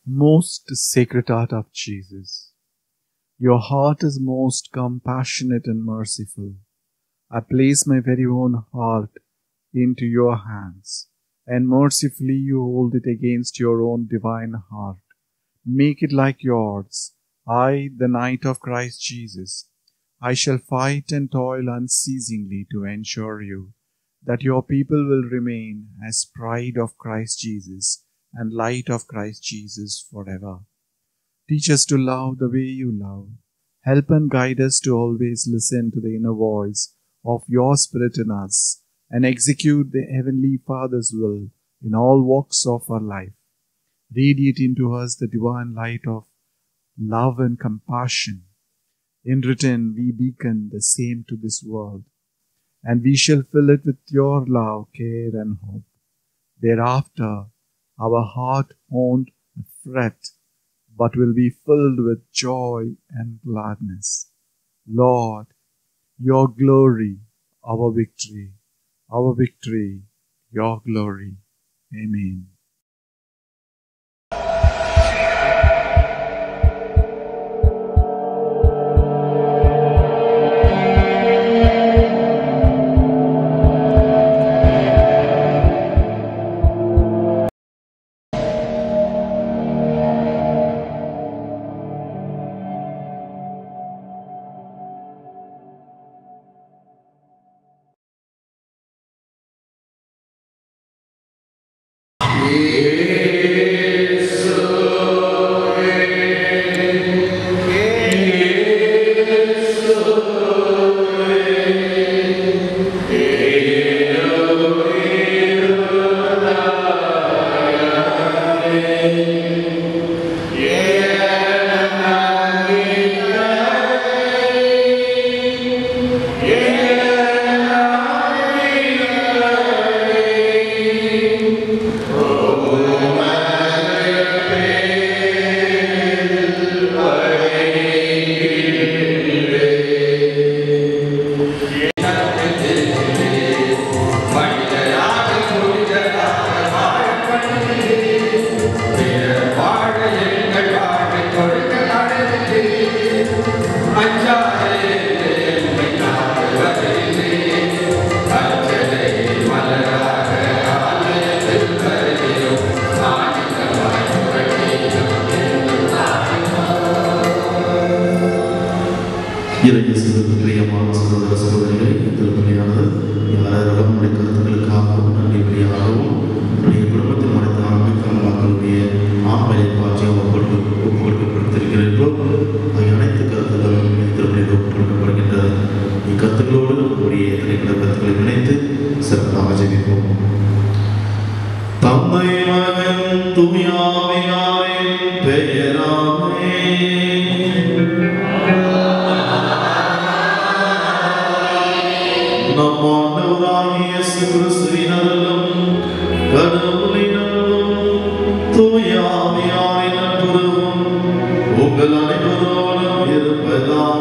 Most sacred heart of Jesus, your heart is most compassionate and merciful. I place my very own heart into your hands, and mercifully you hold it against your own divine heart. Make it like yours. I, the knight of Christ Jesus, I shall fight and toil unceasingly to ensure you that your people will remain as pride of Christ Jesus and light of Christ Jesus forever. Teach us to love the way you love. Help and guide us to always listen to the inner voice of your Spirit in us and execute the Heavenly Father's will in all walks of our life. Radiate into us the divine light of love and compassion. In return, we beacon the same to this world, and we shall fill it with your love, care, and hope. Thereafter, our heart won't fret, but will be filled with joy and gladness. Lord, your glory, our victory, our victory, your glory. Amen. இறையேசுவுக்கு பிரியமான சகோதர சகோதரிகளை திருப்பலியானது யாரெல்லாம் உடைய கருத்துக்களுக்காகவும் நன்றி பிரியாகவும் உடைய குடும்பத்தில் மறைந்த ஆன்மீக மக்களுடைய ஆண்மையை பாற்றி ஒப்புக்கொடுக்க ஒப்புக்கொடுக்கப்படுத்திருக்கிறீர்களோ அவை அனைத்து கருத்துக்களும் இந்த திருப்பலியில் ஒப்புக்கொடுக்கப்படுகின்றது இக்கருத்துக்களோடு உடைய திரைப்பட கருத்துக்களை இணைத்து சிறப்பாக ஜெபிப்போம் தந்தை மகன் துயாவியாரின் பெயராமே நம் ஆண்டவராகிய இயேசு கிறிஸ்துவின் அருளும் கடவுளின் அருளும் தூய ஆவியாரின் நட்புறவும் உங்கள் அனைவரோடும் இருப்பதாக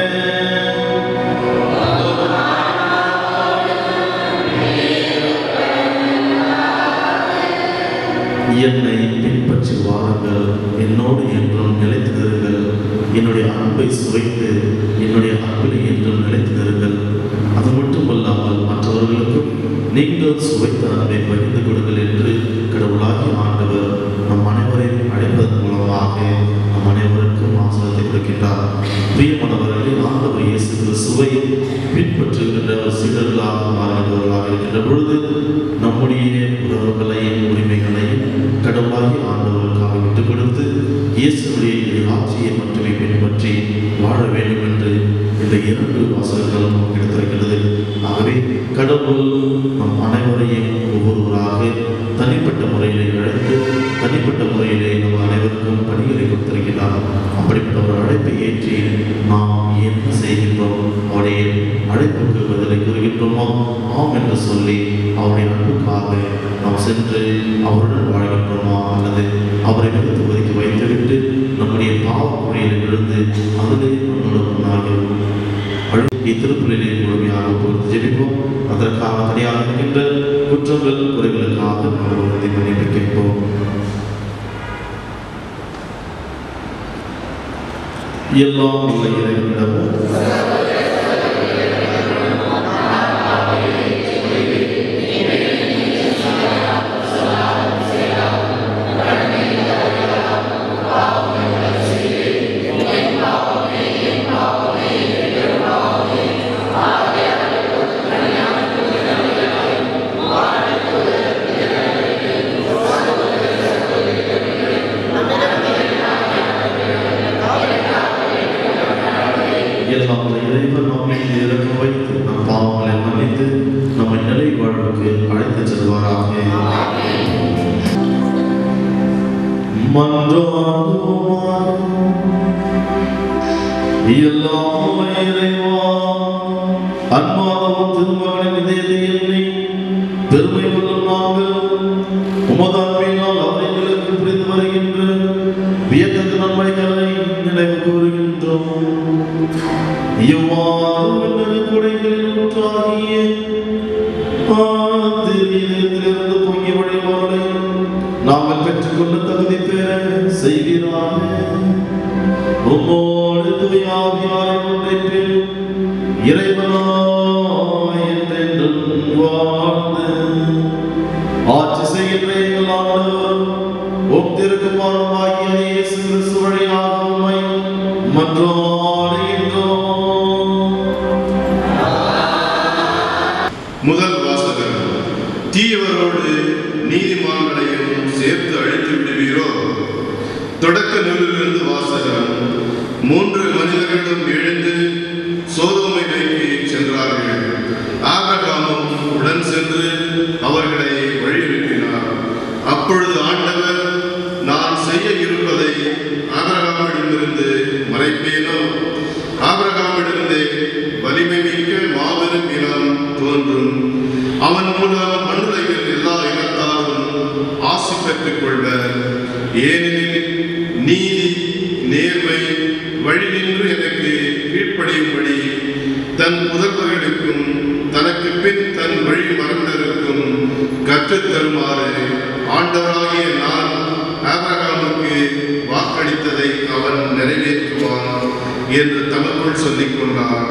என்னை பின்பற்றி வாருங்கள் என்னோடு என்றும் நிலைத்திருங்கள் என்னுடைய அன்பை சுவைத்து என்னுடைய அன்பினை என்றும் நிலைத்திருங்கள் அது மட்டுமல்லாமல் மற்றவர்களுக்கும் நீங்கள் சுவைத்த அன்பை பகிர்ந்து கொடுங்கள் என்று கடவுளாகி ஆண்டவர் நம் அனைவரையும் அழைப்பதன் மூலமாக நம் அனைவருக்கும் ஆசிரியத்தை கொடுக்கின்றார் பிரியமானவர்களே ஆண்டவர் இயேசு கிறிஸ்துவை பின்பற்றுகின்ற சீடர்களாக மாறுகின்றவர்களாக இருக்கின்ற பொழுது நம்முடைய உறவுகளையும் உரிமைகளையும் கடவுளாகி ஆண்டவருக்காக விட்டுக் கொடுத்து இயேசுடைய ஆட்சியை மட்டுமே பின்பற்றி வாழ வேண்டும் என்று இந்த இரண்டு வாசகங்களும் நமக்கு எடுத்திருக்கிறது ஆகவே கடவுள் நம் அனைவரையும் ஒவ்வொருவராக தனிப்பட்ட முறையிலே அழைத்து தனிப்பட்ட முறையிலே நம் அனைவருக்கும் பணிகளை கொடுத்திருக்கிறார் அப்படிப்பட்ட ஒரு அழைப்பை ஏற்றி நாம் என்ன செய்கின்றோம் அவருடைய அழைப்புக்கு பதிலை கூறுகின்றோமோ ஆம் என்று சொல்லி அவருடைய அன்புக்காக நாம் சென்று அவருடன் வாழ்கின்றோமா அல்லது அவரை நிறுத்தி ஒதுக்கி வைத்துவிட்டு நம்முடைய பாவ முறையில் விழுந்து அதிலே நம்மளோட முன்னாக இத்திருப்பலிலே முழுமையாக பொறுத்து ஜெபிப்போம் அதற்காக தனியாக இருக்கின்ற குற்றங்கள் குறைகளுக்காக நாம் மன்னிப்பு கேட்போம் எல்லாம் உள்ள இறைவனிடமும் எல்லாம் உள்ள இறைவன் நாம் மீது இறக்க வைத்து நம் பாவங்களை மன்னித்து நம்மை நிலை வாழ்வுக்கு அழைத்துச் செல்வாராக மன்றாடுவோமாக. எல்லாம் உள்ள இறைவா, அன்பாகவும் திருமகனின் இதயத்தை எண்ணி பெருமை கொள்ளும் நாங்கள் உமது அன்பினால் அவர்களுக்கு புரிந்து வருகின்ற வியத்தகு நன்மைகளை நினைவு கூறுகின்றோம் இவ்வாறு விண்ணக கொடைகளில் ஒன்றாகிய ஆதிரியத்திலிருந்து பொங்கி வழிபாடை நாங்கள் பெற்றுக்கொள்ள தகுதி பெற செய்கிறார் உம்மோடு துயாவியாரை ஒன்றைத்து இறைவனாய் என்றென்றும் வாழ்ந்து ஆட்சி செய்கின்ற எங்கள் ஆண்டவர் உம் திருக்குமாரமாகிய இயேசு கிறிஸ்து வழியாக உம்மை மன்றாடுகின்றோம் முதல் வாசகம் தீயவரோடு நீதிமான்களையும் சேர்த்து அழித்து விடுவீரோ தொடக்க நூலிலிருந்து வாசகம் மூன்று மனிதர்களும் எழுந்து சோதோமை நோக்கி சென்றார்கள் ஆபிரகாமும் உடன் சென்று அவர்களை வழிநடத்தினார் அப்பொழுது ஆண்டவர் நான் செய்ய இருப்பதை ஆபிரகாமிடமிருந்து மறைப்பேனோ ஆபிரகாமிடமிருந்தே வலிமை மிக்க மாபெரும் இனம் தோன்றும் அவன் மூலம் மண்ணுலகில் எல்லா இனத்தாரும் ஆசி பெற்றுக் கொள்வர் ஏனெனில் நீதி நேர்மை வழி நின்று எனக்கு கீழ்ப்படியும்படி தன் புதல்வர்களுக்கும் தனக்கு பின் தன் வழி மறந்தருக்கும் கற்றுத் தருமாறு ஆண்டவராகிய நான் ஆபிரகாமுக்கு வாக்களித்ததை அவன் நிறைவேற்றுவான் என்று தமக்குள் சொல்லிக் கொண்டார்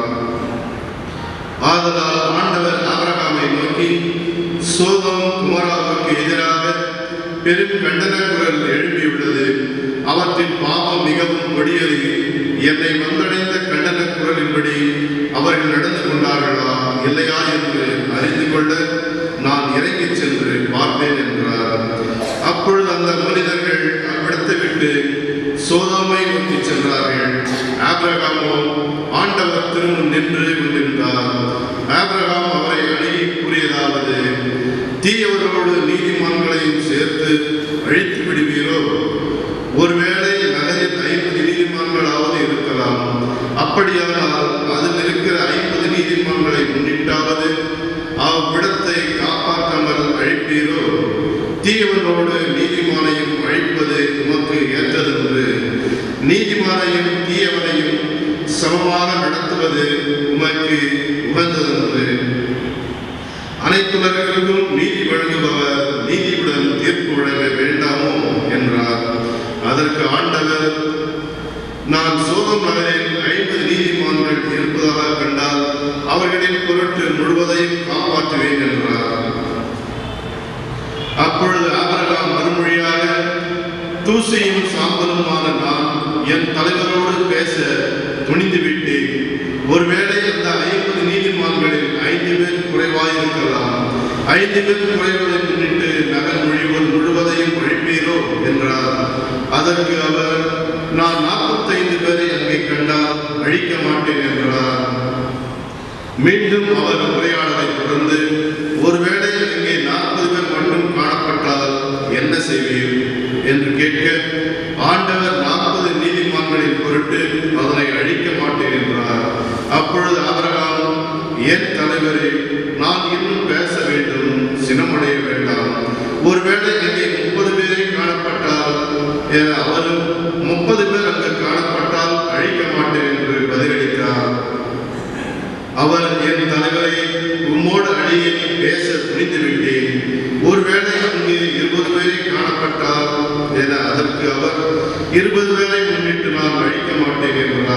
ஆதலால் ஆண்டவர் ஆபிரகாமை நோக்கி சோதம் குமராவுக்கு எதிராக பெரும் கண்டன குரல் எழுப்பியுள்ளது அவற்றின் பாவம் மிகவும் கொடியது என்னை வந்தடைந்த கண்டன குரலின்படி அவர்கள் நடந்து கொண்டார்களா இல்லையா என்று அறிந்து கொள்ள நான் இறங்கிச் சென்று பார்ப்பேன் என்றார் அப்பொழுது அந்த மனிதர்கள் அவ்விடத்தை விட்டு சோதோமை நோக்கி சென்றார்கள் ஆபிரகாமோ ஆண்டவர் திரும்ப நின்று கொண்டிருந்தார் ஆபிரகாம் அவரை அணுகி கூறியதாவது தீயவர்களோடு நீதிமான்களையும் சேர்த்து அழித்து விடுவீரோ ஒருவேளை நகரில் ஐம்பது நீதிமான்களாவது இருக்கலாம் அப்படியானால் அதில் இருக்கிற ஐம்பது நீதிமான்களை முன்னிட்டாவது அவ்விடத்தை காப்பாற்றாமல் அழிப்பீரோ தீயவனோடு நீதிமானையும் அழிப்பது உமக்கு ஏற்றதென்று நீதிமானையும் தீயவனையும் சமமாக நடத்துவது உமக்கு உகந்ததென்று அனைத்துலர்களுக்கும் நீதி வழங்குபவர் நீதியுடன் தீர்ப்பு வழங்க வேண்டாமோ என்றார் அதற்கு ஆண்டவர் நான் சோதம் நகரில் ஐம்பது நீதிமான்கள் இருப்பதாக கண்டால் அவர்களின் பொருட்டு முழுவதையும் காப்பாற்றுவேன் என்றார் அப்பொழுது ஆபிரகாம் மறுமொழியாக தூசியும் சாம்பலுமான நான் என் தலைவரோடு பேச துணிந்து விட்டேன் ஒருவேளை அந்த ஐம்பது நீதிமான்களில் ஐந்து பேர் குறைவாயிருக்கலாம் ஐந்து பேர் குறைவதை முன்னிட்டு நகர் முழுவதும் முழுவதையும் அழிப்பீரோ என்றார் அதற்கு அவர் நான் நாற்பத்தைந்து பேரை அங்கே கண்டால் அழிக்க மாட்டேன் என்றார் மீண்டும் அவர் உரையாடலை தொடர்ந்து ஒருவேளை இங்கே நாற்பது பேர் மட்டும் காணப்பட்டால் என்ன செய்வீர் என்று கேட்க ஆண்டவர் நாற்பது நீதிமான்களின் பொருட்டு அதனை அழிக்க மாட்டேன் என்றார் அப்பொழுது ஆபிரகாம் என் தலைவரே நான் இன்னும் பேச வேண்டும் சினமடைய வேண்டாம் ஒருவேளை இங்கே முப்பது பேரை காணப்பட்டால் என அவரும் முப்பது பேர் அங்கு காணப்பட்டால் அழிக்க மாட்டேன் என்று பதிலளித்தார் அவர் என் தலைவரை உம்மோடு அடியே பேச துணிந்து விட்டேன் ஒருவேளை அங்கு இருபது பேரை காணப்பட்டால் என அதற்கு அவர் இருபது பேரை முன்னிட்டு நான் அழிக்க மாட்டேன் என்றார்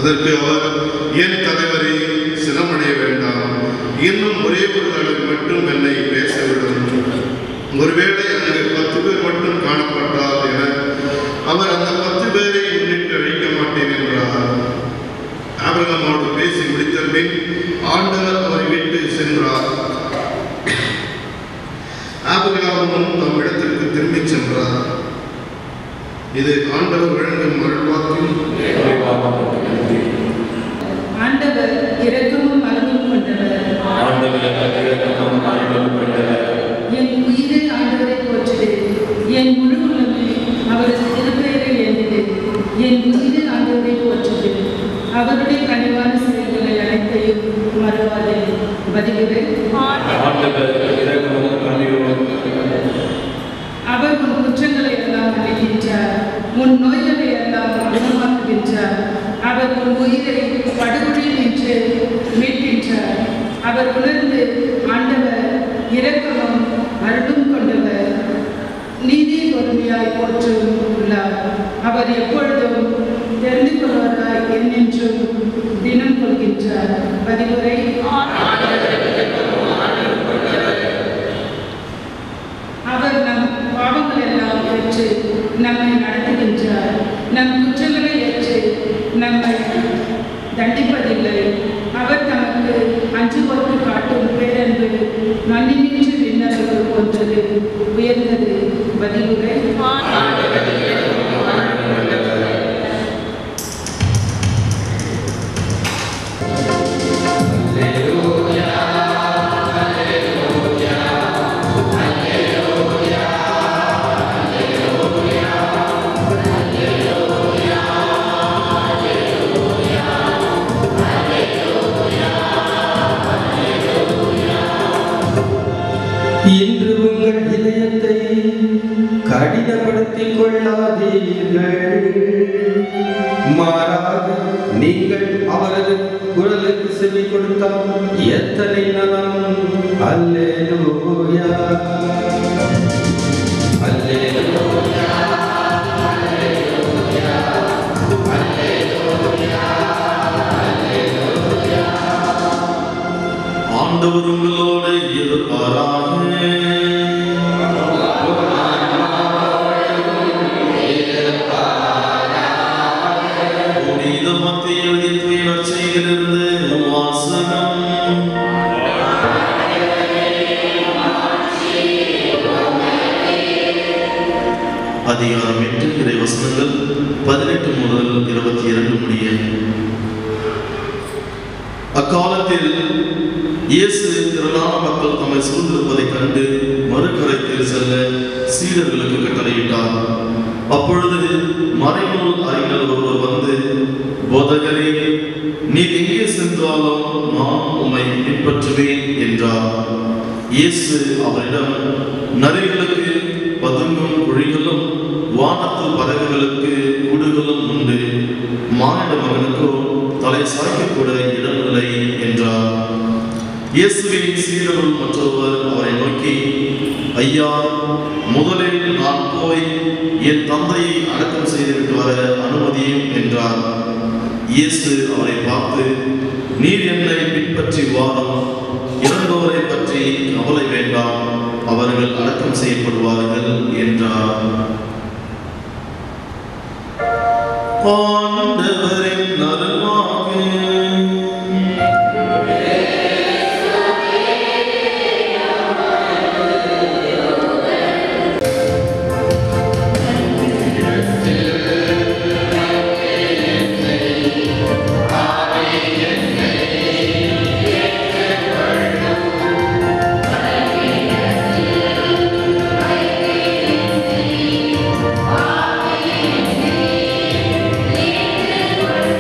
அதற்கு அவர் என் தலைவரே சிரமடைய வேண்டாம் இன்னும் ஒரே ஒரு தடவை மட்டும் என்னை பேசவிடும் ஒருவேளை அங்கு பத்து பேர் மட்டும் காணப்பட்டால் என அவர் அந்த பத்து பேரை முன்னிட்டு அழிக்க மாட்டேன் என்றார் ஆபிரகாமோடு பேசி முடித்த பின் ஆண்டவர் அவரை விட்டு சென்றார் ஆபிரகாமும் தம் இடத்திற்கு திரும்பிச் சென்றார் இது ஆண்டவர் வழங்கும் அருள்வாக்கும் ஆண்டவர் இரக்கமும் அருளும் கொண்டவர் என் உயிரை ஆண்டவரை போற்றுது என் முழு உள்ளமே அவரது திருப்பெயரை ஏந்தது என் உயிரை ஆண்டவரை போற்றுது அவருடைய கனிவான செயல்களை அனைத்தையும் மறவாதே பதிவுரை அவர் உன் குற்றங்களை எல்லாம் அழைக்கின்றார் உன் நோய்களை எல்லாம் குணமாக்குகின்றார் அவர் உன் உயிரை படுகொலியில் நின்று மீட்கின்றார் அவர் உணர்ந்து ஆண்டவர் இரக்கமும் அருளும் கொண்டவர் நீதி பொறுமையாய் போற்றும் உள்ளார் அவர் எப்பொழுதும் தெரிந்து கொள்வதாய் என்னென்றும் தினம் கொள்கின்றார் பதிவுரை அவர் நம் பாவங்கள் எல்லாம் ஏற்று நம்மை நடத்துகின்றார் நம் குற்றங்களை ஏற்று நம்மை தண்டிப்பதில்லை அவர் தமக்கு அஞ்சுவோர்க்கு காட்டும் பேரன்பு மண்ணினின்று விண்ணளவு போன்றது உயர்ந்தது பதிலுரை இன்று உங்கள் இதயத்தை கடினப்படுத்திக் கொள்ளாதீர்கள் மாறாக நீங்கள் அவரது குரலுக்கு செவி கொடுத்தால் எத்தனை நலம் அல்லேலூயா அல்லேலூயா ஆண்டவர் உங்களோடு இருப்பாராக புனித மத்திய எழுதிய நற்செய்தியிலிருந்து வாசகம் அதிகாரம் எட்டு இறை வசனங்கள் பதினெட்டு முதல் இருபத்தி இரண்டு முடிய அக்காலத்தில் இயேசு திரளான மக்கள் தம்மை சூழ்ந்திருப்பதைக் கண்டு மறுகரைத்தில் செல்ல சீடர்களுக்கு கட்டளையிட்டார் அப்பொழுது மறைநூல் அறிஞர் ஒருவர் வந்து போதகரே நீர் எங்கே சென்றாலும் நான் உம்மை பின்பற்றுவேன் என்றார் இயேசு அவரிடம் நரிகளுக்கு பதுங்கும் குழிகளும் வானத்து பறவைகளுக்கு கூடுகளும் உண்டு மானிட மகனுக்கோ தலை சாய்க்கக்கூட இடமில்லை என்றார் இயேசுவின் சீடருள் மற்றொருவர் அவரை நோக்கி ஐயா முதலில் நான் போய் என் தந்தையை அடக்கம் செய்துவிட்டு வர அனுமதியும் என்றார் இயேசு அவரை பார்த்து நீர் என்னை பின்பற்றி வாரும் இறந்தோரை பற்றி கவலை வேண்டாம் அவர்கள் அடக்கம் செய்யப்படுவார்கள் என்றார் ஆண்டவரின் அருள்வாக்கு ஆ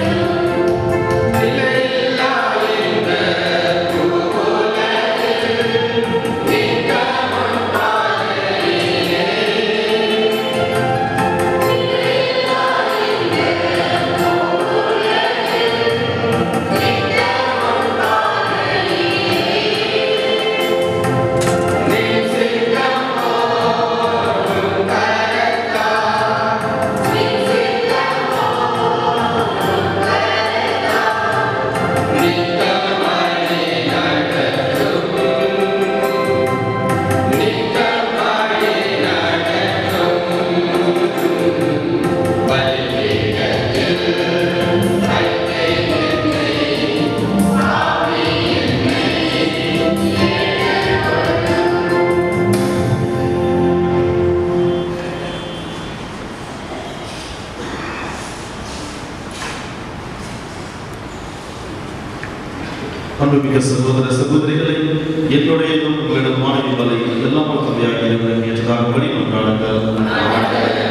அன்புமிக்க சகோதர சகோதரிகளை என்னுடைய உங்களிடம் மாணவிகளை எல்லாம் தந்தையாக இருக்கிறேன் என்றதாக படி கொண்டாடுங்கள்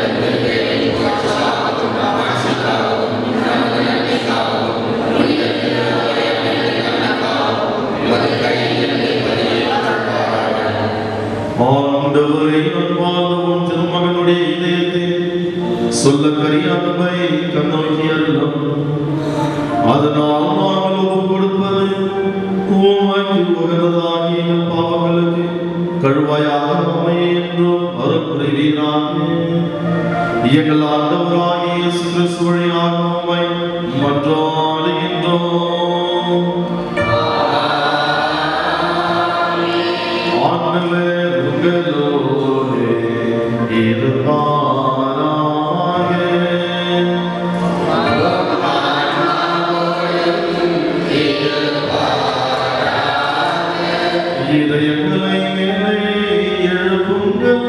ஆண்டவரை அன்பார்ந்தவன் திருமகனுடைய இதயத்தில் சொல்ல கரிய அன்பை கண்ணோக்கியல்லும் அதனால் நாங்கள் ஒப்புக் கொடுப்பது உமக்கு உகந்ததாகிய எங்கள் பாவங்களுக்கு கழுவாயாக அமைய என்றும் அருள் புரிவீராக எங்கள் ஆண்டவராகிய இயேசு கிறிஸ்து வழியாக உம்மை மன்றாடுகின்றோம் ஆண்டவர் உங்களோடு இருப்பாராக இதயங்களை மேலே எழுப்புங்கள்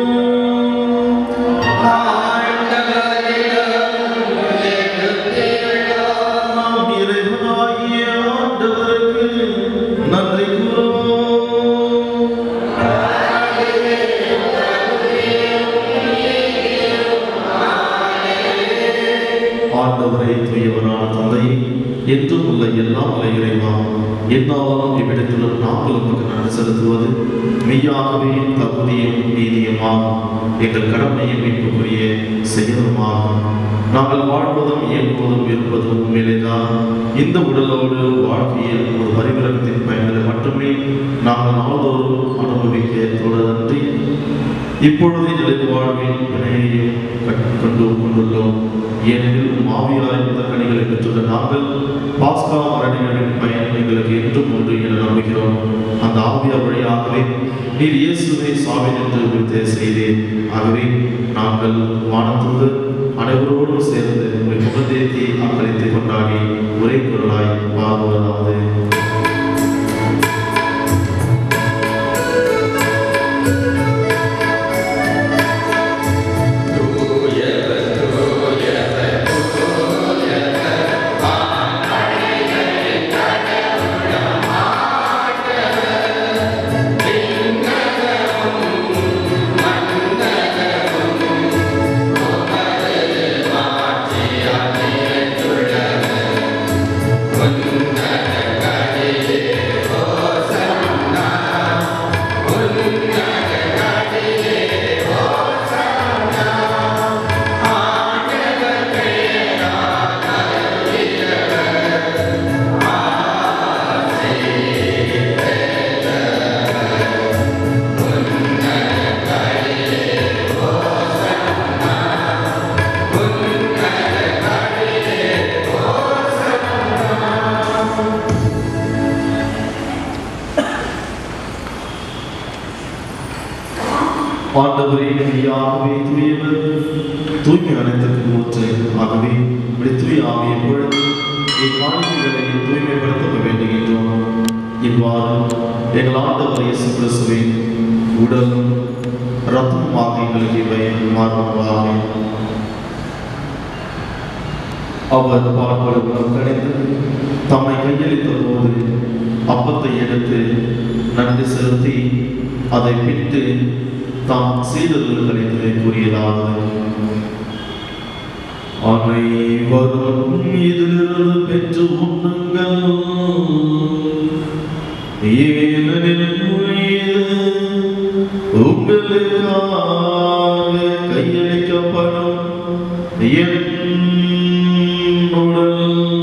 நாம் இறைவனாகிய ஆண்டவருக்கு நன்றி கூறுவோம் ஆண்டவரை தூயவரான தந்தையே என்றும் உள்ள எல்லாம் உள்ள இறைவா என்னாலும் இவ்விடத்திலும் நாங்கள் உமக்கு நன்றி செலுத்துவது மெய்யாகவே தகுதியும் நீதியுமாகும் எங்கள் கடமையும் மீட்புக்குரிய செயலுமாகும் நாங்கள் வாழ்வதும் இயங்குவதும் இருப்பதும் உண்மையிலேதான் இந்த உடலோடு வாழ்க்கையில் ஒரு பரிவரத்தின் பயன்களை மட்டுமே நாங்கள் நாள்தோறும் அனுபவிக்க தொடரன்றி இப்பொழுது நிலை வாழ்வின் வினையையும் கட்- கண்டு கொண்டுள்ளோம் ஏனெனில் மாவியாரின் முதற்கனிகளை பெற்றுள்ள நாங்கள் பாஸ்கா மரணிகளின் பயன் எங்களுக்கு என்றும் உண்டு என நம்புகிறோம் அந்த ஆவியார் வழியாகவே நீர் இயேசுவை சாவி நின்று விடுதே செய்தேன் ஆகவே நாங்கள் வானத்தோடு அனைவரோடும் சேர்ந்து உங்களை முகந்தேத்தி அக்களித்து கொண்டாடி ஒரே குரலாய் பாடுவதாவது ஆண்டவரே மெய்யாகவே தூயவர் தூய்மை அனைத்திற்கு ஊற்று ஆகவே இப்படி தூய ஆவியை பொழுது இக்காணிக்கைகளை தூய்மைப்படுத்த வேண்டுகின்றோம் இவ்வாறு எங்கள் ஆண்டவர் இயேசு கிறிஸ்துவின் உடலும் ரத்தமுமாக எங்களுக்கு இவை மாறுவாக அவர் பார்ப்பவர்களும் கணிந்து தம்மை கையளித்த போது அப்பத்தை எடுத்து நன்றி செலுத்தி அதை பிட்டு தாம் சீடர்களுக்கு கூறியதாவது அனைவரும் இதிலிருந்து பெற்று உண்ணுங்கள் ஏனெனில் இது உங்களுக்காக கையளிக்கப்படும் என் உடல்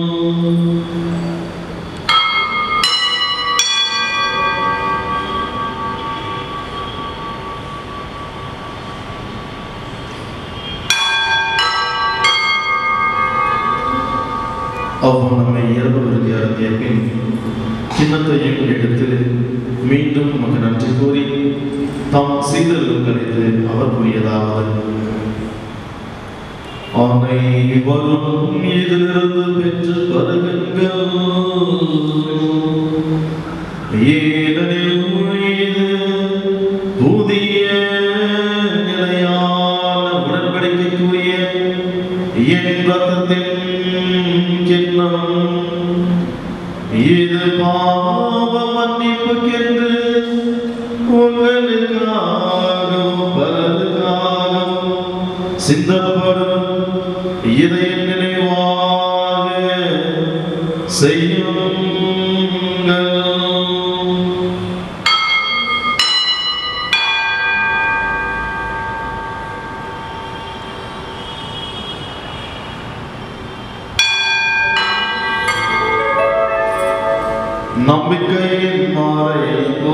அவர் நம்மை இரவு விருதி அருந்திய பின் கிண்ணத்தையும் எடுத்து மீண்டும் உமக்கு நன்றி கூறி தாம் சீதர்கள் கணித்து அவர் கூறியதாவது அனைவரும் இதிலிருந்து பெற்று வருகுங்கள் ஏனெனில் இது புதிய நிலையான உடன்படிக்கைக்குரிய என் ரத்தத்தின் கிண்ணம் இது பாவ மன்னிப்புக்கென்று உங்களுக்காகவும் பலருக்காகவும் சிந்தப்படும் இதய நினைவாக செய்யுங்கள் நம்பிக்கையின் மாலை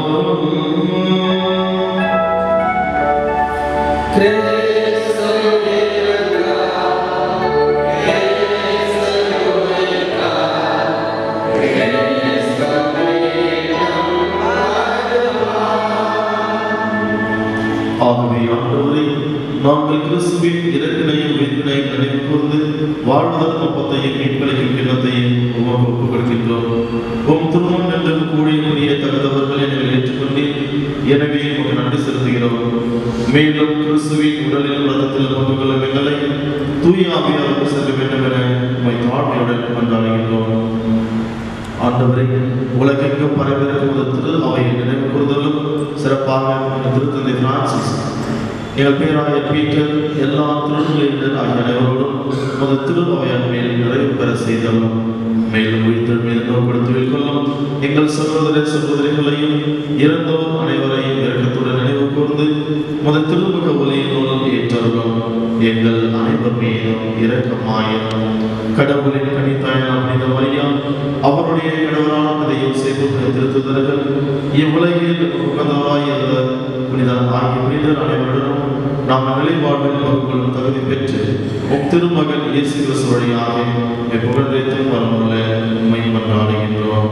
ஆகவே ஆண்டவரே நாங்கள் கிறிஸ்துவின் இறப்பினையும் உயிர்ப்பினையும் நினைவு கூர்ந்து வாழ்வதற்கு ஒப்பத்தையும் மீட்பளிக்கும் கிண்ணத்தையும் உமக்கு ஒப்புக் கொடுக்கின்றோம் உம் திருமணம் என்று கூடிய புரிய தகுந்தவர்கள் எங்களை ஏற்றுக்கொண்டீர் எனவே உமக்கு நன்றி செலுத்துகிறோம் மேலும் கிறிஸ்துவின் உடலில் ரத்தத்தில் பங்குகளும் எங்களை தூய ஆவியாருக்கு செல்ல வேண்டும் என உமை தாழ்மையுடன் கொண்டாடுகின்றோம் ஆண்டவரை உலகெங்கும் பரவிருக்கும் ஒரு திரு அவையை நினைவு கூறுதலும் சிறப்பாக இந்த திருத்தந்தை பிரான்சிஸ் எங்கள் பேராய பீட்டர் எல்லா திருநிலையினர் ஆகிய அனைவரோடும் ஒரு திரு அவையார் மேல் நிறைவு பெற செய்தலும் மேலும் உயிர்த்தல் மீது நோக்கெடுத்து கொள்ளும் எங்கள் சகோதர சகோதரிகளையும் இறந்தோர் அனைவரையும் இறக்கத்துடன் நினைவு கூர்ந்து முதல் திருமுக ஒளியின் மூலம் ஏற்றருளும் எங்கள் அனைவர் மீதும் இரக்கமாயிரும் கடவுளின் கனித்தாயான புனித மரியா அவருடைய கடவுளான புனித யோசேப்பு புனித திருத்துதர்கள் இவ்வுலகில் உகந்தவராய் இருந்த புனித ஆகிய புனிதர் அனைவருடனும் நாம் நிலை வாழ்வில் பங்குகளும் தகுதி பெற்று உம் திருமகன் இயேசு கிறிஸ்து வழியாக புகழ்றைத்தும் வரமுள்ள உண்மை மன்றாடுகின்றோம்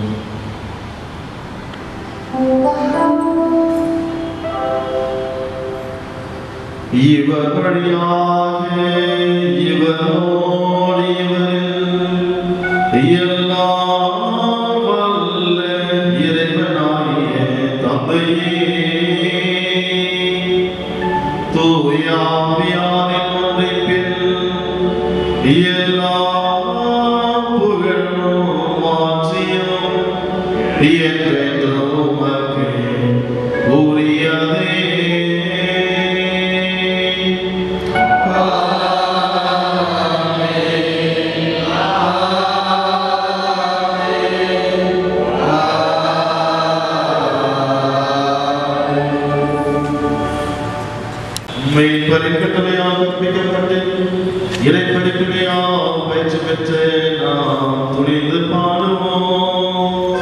இவர் வழியாக இவரோடு இவரில் எல்லாம் வல்ல இறைவனாகிய தந்தையே தூயாவியாரின் ஒன்றைப்பில் எல்லா புகழும் மாட்சியும் என்றென்றும் உமக்கு உரியதே உண்மை பரிக்கட்டளையாக கற்பிக்கப்பட்டு இறை படிப்பினையாக பயிற்சி பெற்று நாம் துணிந்து பாடுவோம்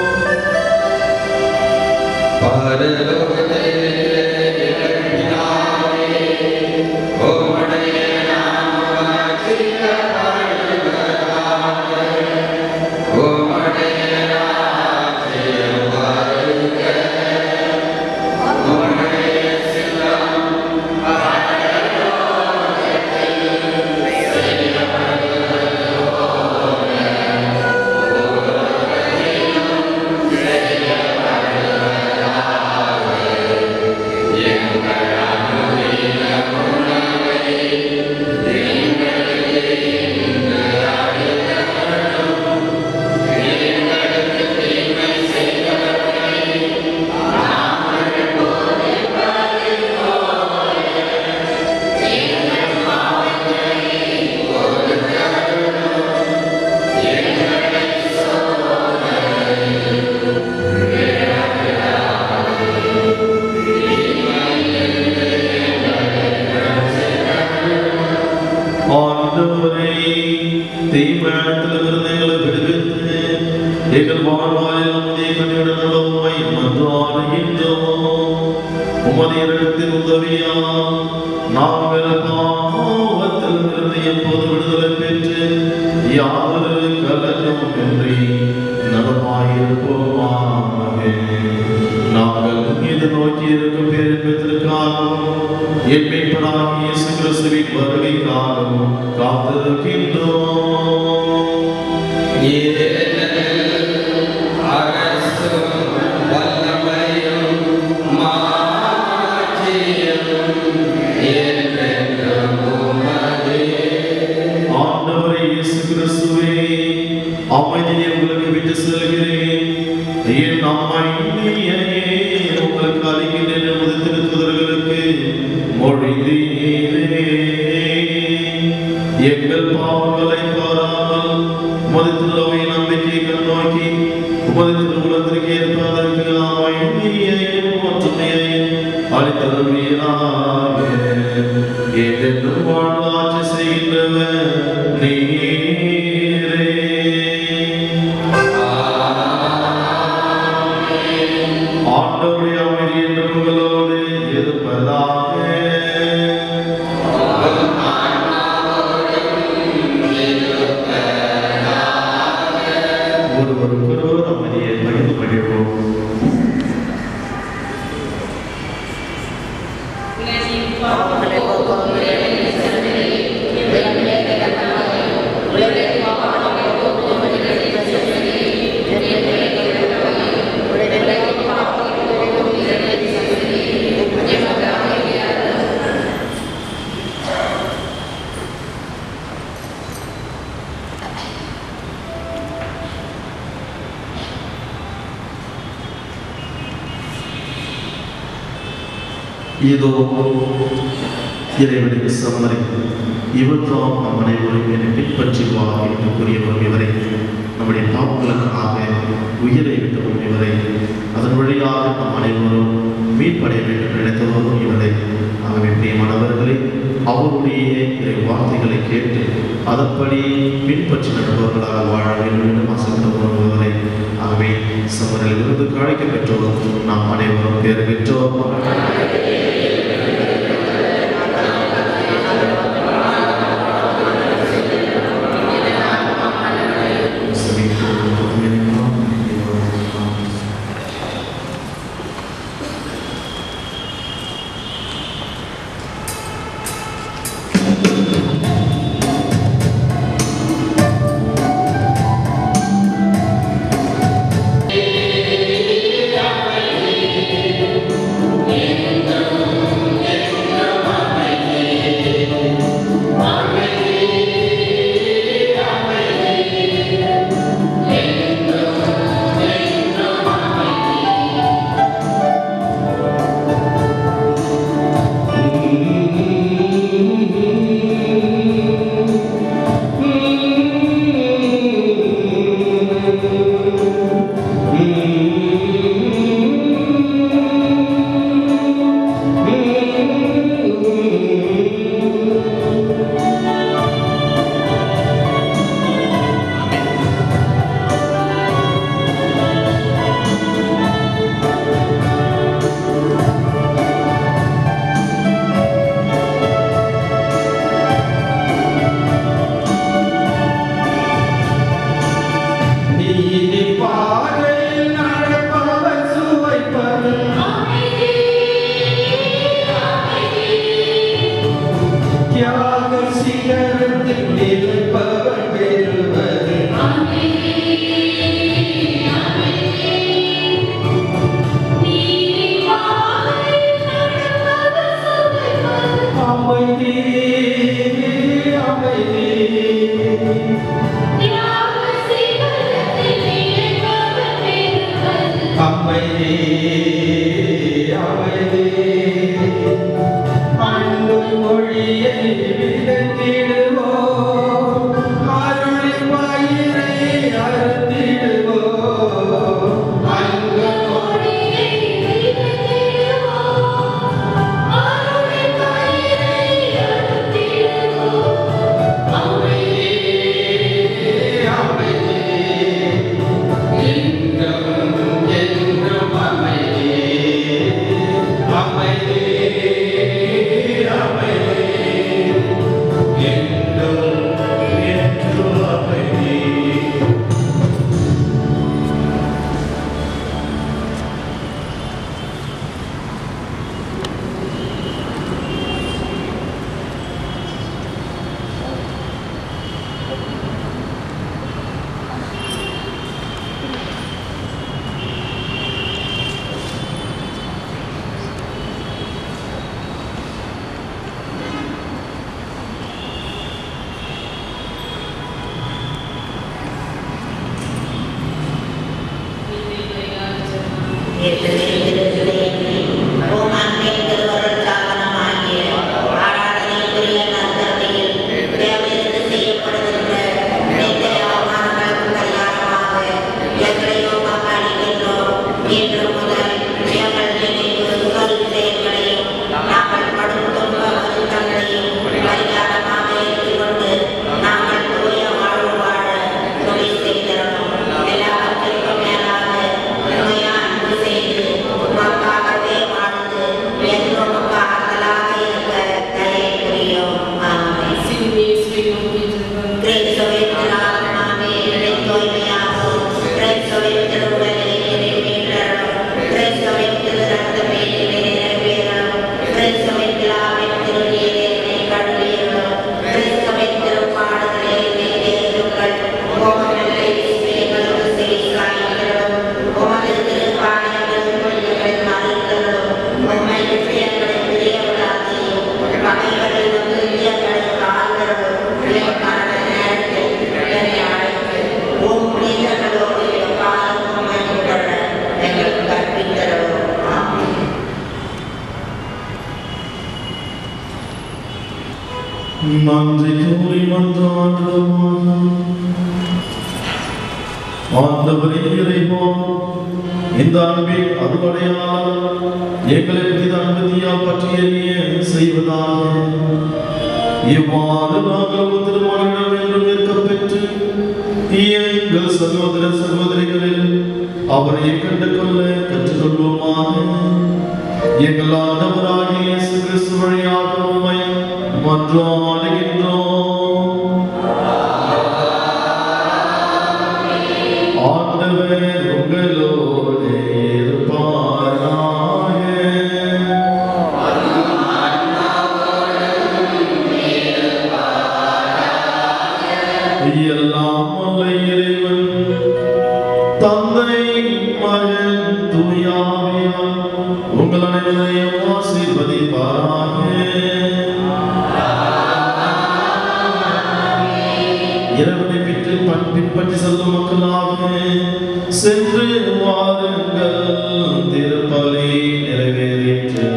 ஆண்டவரே தீமையானத்திலிருந்து எங்களை விடுவித்து எங்கள் வாழ்வாயில் நம்முடைய கனியுடன் உடம்பை மன்றாடுகின்றோம் உமது இரக்கத்தின் உதவியா நாங்கள் பாவத்தில் இருந்து எப்போது விடுதலை பெற்று யாதொரு கலக்கமும் இன்றி நலமாயிருப்போமாக நாங்கள் இது நோக்கி இருக்கும் பேரின்பத்திற்காகவும் என் மீட்பராகிய இயேசு கிறிஸ்துவின் வருகைக்காகவும் காத்திருக்கின்றோம் ஆண்டவரே இயேசு கிறிஸ்துவே அமைதியை உங்களுக்கு விட்டு செல்கிறேன் எங்கள் பாவங்களை பாராமல் உமது திருவை நம்பிக்கை கண்ணோக்கி உமது திருவுலத்திற்கு ஏற்பதற்கு அமைதியையும் ஒற்றுமையையும் அளித்தருவீராக என்றென்றும் வாழ்ந்து ஆட்சி செய்கின்றவர் நீரே ஆண்டவருடைய அமைதி என்று உங்களோடு இருப்பதாக ஒருவருக்கொருவர் அமைதியை பகிர்ந்து மகிழ்வோம் இதோ இறைவனுக்கு சம்மரை இவற்றாம் நம் அனைவரும் என்னை பின்பற்றி வா என்று கூறியவரும் இவரை நம்முடைய பாவங்களுக்காக உயிரை விட்டவரும் இவரை அதன் வழியாக நம் அனைவரும் மீட்படைய வேண்டும் நினைத்தவரும் இவரை ஆகவே பிரியமானவர்களே அவருடைய இறை வார்த்தைகளை கேட்டு அதன்படி பின்பற்றி நடப்பவர்களாக வாழ வேண்டும் என்று ஆசைப்பட்டவரும் இவரை ஆகவே சமரில் இருந்து அழைக்க பெற்றோம் நாம் அனைவரும் பேர் பெற்றோம் நீதி பாதையில் நடப்பவர் சுவைப்பது தியாக சிகரத்தில் நிலைப்பவர் பெறுவது அமைதி அமைதி அமைதி அமைதி அன்பு மொழியை விதத்திடுவோம் மன்றாடுவோமாக. ஆண்டவரே இறைவா, இந்த அன்பின் அறுவடையால் எங்களை புதித அனுமதியால் பற்றி எறிய செய்வதாக இவ்வாறு நாங்கள் திருமணம் என்று நிற்க பெற்று எங்கள் சகோதர சகோதரிகளில் அவரை கண்டு கொள்ள கற்றுக்கொள்வோமாக எங்கள் ஆண்டவராகிய இயேசு கிறிஸ்து வழியாக உம்மை மன்றாடுகின்றோம் ஆண்டவர் உங்களோடு இருப்பாராக எல்லாம் வல்ல இறைவன் தந்தை மகன் தூயாவியார் உங்கள் அனைவரையும் ஆசீர்வதிப்பாராக இறைவனை பிற்று பண் பின்பற்றி செல்லும் மக்களாக சென்று வாருங்கள் திருப்பலி நிறைவேறிற்று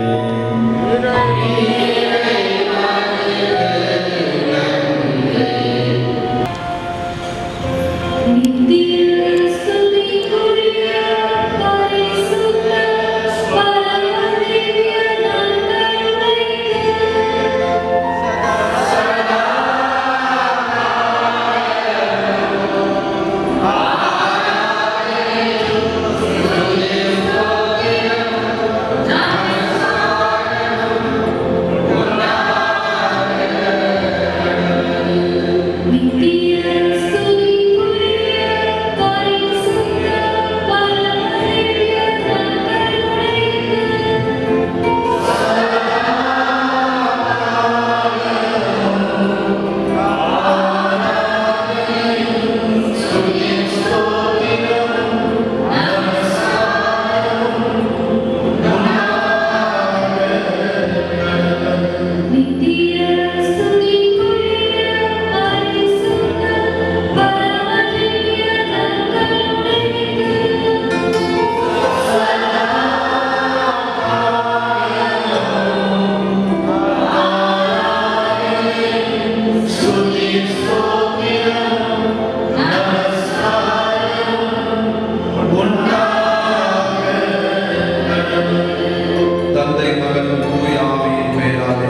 தந்தை மகன் தூய ஆவியின் பெயராலே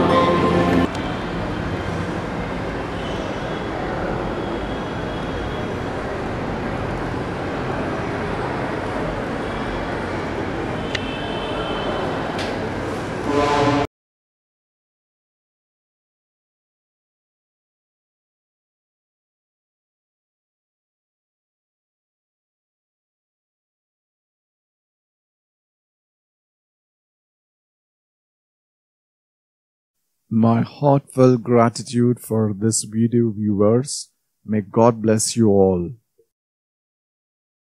My heartfelt gratitude for this video viewers. May God bless you all.